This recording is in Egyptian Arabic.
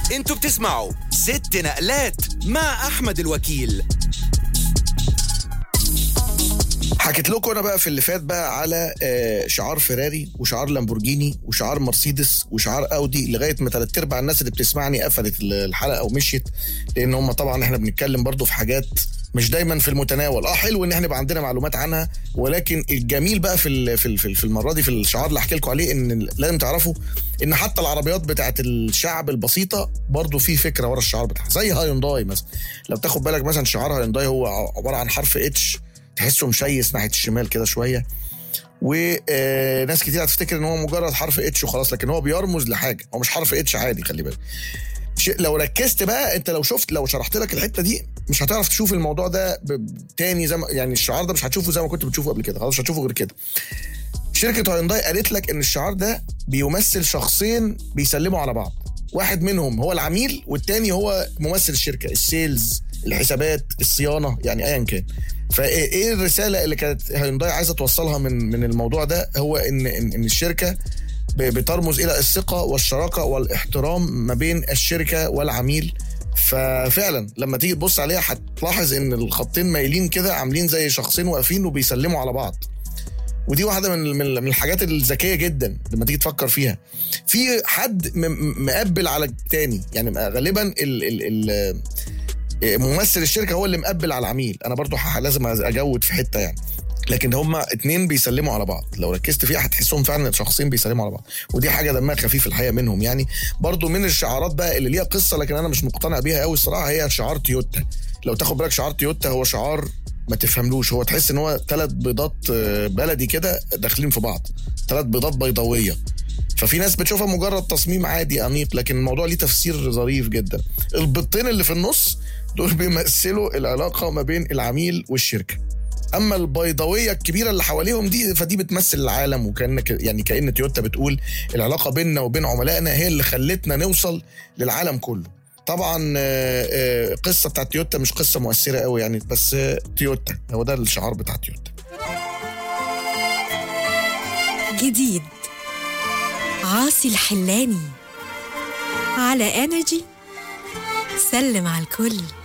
انتوا بتسمعوا ست نقلات مع احمد الوكيل حكيت لكم انا بقى في اللي فات بقى على آه، شعار فيراري وشعار لامبورجيني وشعار مرسيدس وشعار اودي لغايه ما ثلاث ارباع الناس اللي بتسمعني قفلت الحلقه ومشيت لان هم طبعا احنا بنتكلم برضو في حاجات مش دايما في المتناول اه حلو ان احنا يبقى عندنا معلومات عنها ولكن الجميل بقى في ال- في ال- في ال- في المره دي في الشعار اللي احكي لكم عليه ان لازم تعرفوا ان حتى العربيات بتاعت الشعب البسيطه برضو في فكره ورا الشعار بتاعها زي هايونداي مثلا لو تاخد بالك مثلا شعار هايونداي هو عباره عن حرف اتش تحسه مشيس ناحيه الشمال كده شويه وناس كتير هتفتكر ان هو مجرد حرف اتش وخلاص لكن هو بيرمز لحاجه هو مش حرف اتش عادي خلي بالك ش- لو ركزت بقى انت لو شفت لو شرحت لك الحته دي مش هتعرف تشوف الموضوع ده ب- ب- تاني زي ما يعني الشعار ده مش هتشوفه زي ما كنت بتشوفه قبل كده خلاص مش هتشوفه غير كده شركه هايونداي قالت لك ان الشعار ده بيمثل شخصين بيسلموا على بعض واحد منهم هو العميل والتاني هو ممثل الشركه السيلز الحسابات الصيانه يعني ايا كان فايه إيه الرساله اللي كانت هايونداي عايزه توصلها من من الموضوع ده هو ان ان, إن الشركه ب- بترمز الى الثقه والشراكه والاحترام ما بين الشركه والعميل ففعلا لما تيجي تبص عليها هتلاحظ ان الخطين مايلين كده عاملين زي شخصين واقفين وبيسلموا على بعض ودي واحده من من من الحاجات الذكيه جدا لما تيجي تفكر فيها في حد م- م- مقبل على التاني يعني غالبا ال ال ال ممثل الشركه هو اللي مقبل على العميل انا برضو ح- لازم اجود في حته يعني لكن هما اتنين بيسلموا على بعض لو ركزت فيها هتحسهم فعلا شخصين بيسلموا على بعض ودي حاجه دمها خفيف الحقيقه منهم يعني برضو من الشعارات بقى اللي ليها قصه لكن انا مش مقتنع بيها قوي الصراحه هي شعار تويوتا لو تاخد بالك شعار تويوتا هو شعار ما تفهملوش هو تحس ان هو ثلاث بيضات آه، بلدي كده داخلين في بعض ثلاث بيضات بيضاويه ففي ناس بتشوفها مجرد تصميم عادي انيق لكن الموضوع ليه تفسير ظريف جدا البيضتين اللي في النص دول بيمثلوا العلاقه ما بين العميل والشركه اما البيضاويه الكبيره اللي حواليهم دي فدي بتمثل العالم وكان يعني كان تويوتا بتقول العلاقه بيننا وبين عملائنا هي اللي خلتنا نوصل للعالم كله طبعا آه، آه، قصه بتاعت تويوتا مش قصه مؤثره قوي يعني بس آه، تويوتا هو ده الشعار بتاع تويوتا جديد عاصي الحلاني على انرجي سلم على الكل